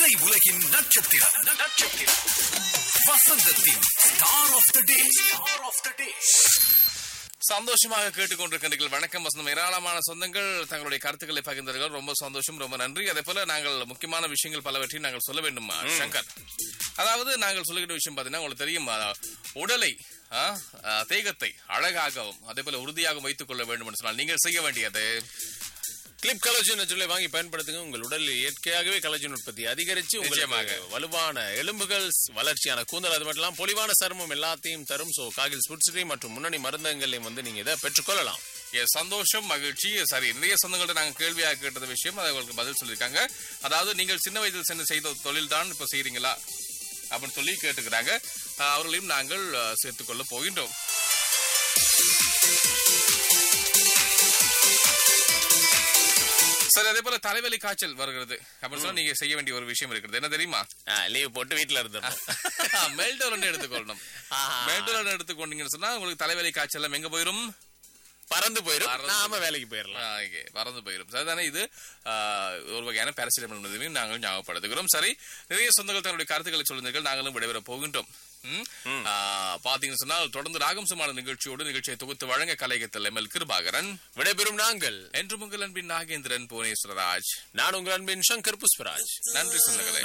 திரை உலகின் நட்சத்திரம் நட்சத்திரம் வசந்தத்தின் star of the day star of the day சந்தோஷமாக கேட்டுக்கொண்டிருக்கின்றீர்கள் வணக்கம் வசந்தம் ஏராளமான சொந்தங்கள் தங்களுடைய கருத்துக்களை பகிர்ந்தார்கள் ரொம்ப சந்தோஷம் ரொம்ப நன்றி அதே போல நாங்கள் முக்கியமான விஷயங்கள் பலவற்றையும் நாங்கள் சொல்ல வேண்டும் சங்கர் அதாவது நாங்கள் சொல்லுகிற விஷயம் பார்த்தீங்கன்னா உங்களுக்கு தெரியும் அஹ், உடலை அஹ், அஹ், தேகத்தை அழகாகவும் அதே போல உறுதியாகவும் வைத்துக் கொள்ள வேண்டும் என்று சொன்னால் நீங்கள் செய்ய வேண்டியது கிளிப் கலோஜன் நச்சுலை வாங்கி பயன்படுத்துங்க உங்கள் உடலில் இயற்கையாகவே கலோஜன் உற்பத்தி அதிகரிச்சு நிச்சயமாக. உங்களுக்கு வலுவான எலும்புகள் வளர்ச்சியான கூந்தல் அது மட்டும் இல்லாம பொலிவான சருமம் எல்லாத்தையும் தரும் சோ காகில் ஸ்புட்ஸ்ரீ மற்றும் முன்னணி மருந்தகங்களையும் வந்து நீங்க இதை பெற்றுக்கொள்ளலாம் எஸ், சந்தோஷம் மகிழ்ச்சி சரி நிறைய சொந்தங்கள்ட்ட நாங்கள் கேள்வியாக கேட்டது விஷயம் அதை அவங்களுக்கு பதில் சொல்லியிருக்காங்க அதாவது நீங்கள் சின்ன வயதில் சென்று செய்த தொழில் தான் இப்போ செய்றீங்களா அப்படின்னு சொல்லி கேட்டுக்கிறாங்க அஹ், அவர்களையும் நாங்கள் அஹ், சேர்த்துக்கொள்ள போகின்றோம் சரி அதே போல தலைவலி காய்ச்சல் வருகிறது அப்படின்னு சொன்னா நீங்க செய்ய வேண்டிய ஒரு விஷயம் இருக்கிறது என்ன தெரியுமா லீவ் போட்டு வீட்டுல இருந்துடணும் மெல்டோலன் எடுத்துக்கொள்ளணும் ஆஹா. மெல்டோலன் எடுத்துக்கொண்டீங்கன்னு சொன்னா உங்களுக்கு தலைவலி காய்ச்சல் எல்லாம் எங்க போயிரும் பறந்து போயிடும் பறந்து நாம வேலைக்கு போயிடலாம் ஆ, இங்கே பறந்து போயிடும் சரிதானே இது ஆ, ஒரு வகையான பேரசிடம் என்பதையும் நாங்கள் ஞாபகப்படுத்துகிறோம் சரி நிறைய சொந்தங்கள் தன்னுடைய கருத்துக்களை சொல்லுங்கள் நாங்களும் விடைபெற போகின்றோம் ம்? ஆ, பாத்தீங்கன்னு சொன்னால் தொடர்ந்து ராகம் சுமான நிகழ்ச்சியோடு நிகழ்ச்சியை தொகுத்து வழங்க கலையகத்தில் எம்எல் கிருபாகரன் விடைபெறும் நாங்கள் என்று உங்கள் அன்பின் நாகேந்திரன் புவனேஸ்வரராஜ் நான் உங்கள் அன்பின் சங்கர் புஷ்பராஜ் நன்றி சொந்தங்களே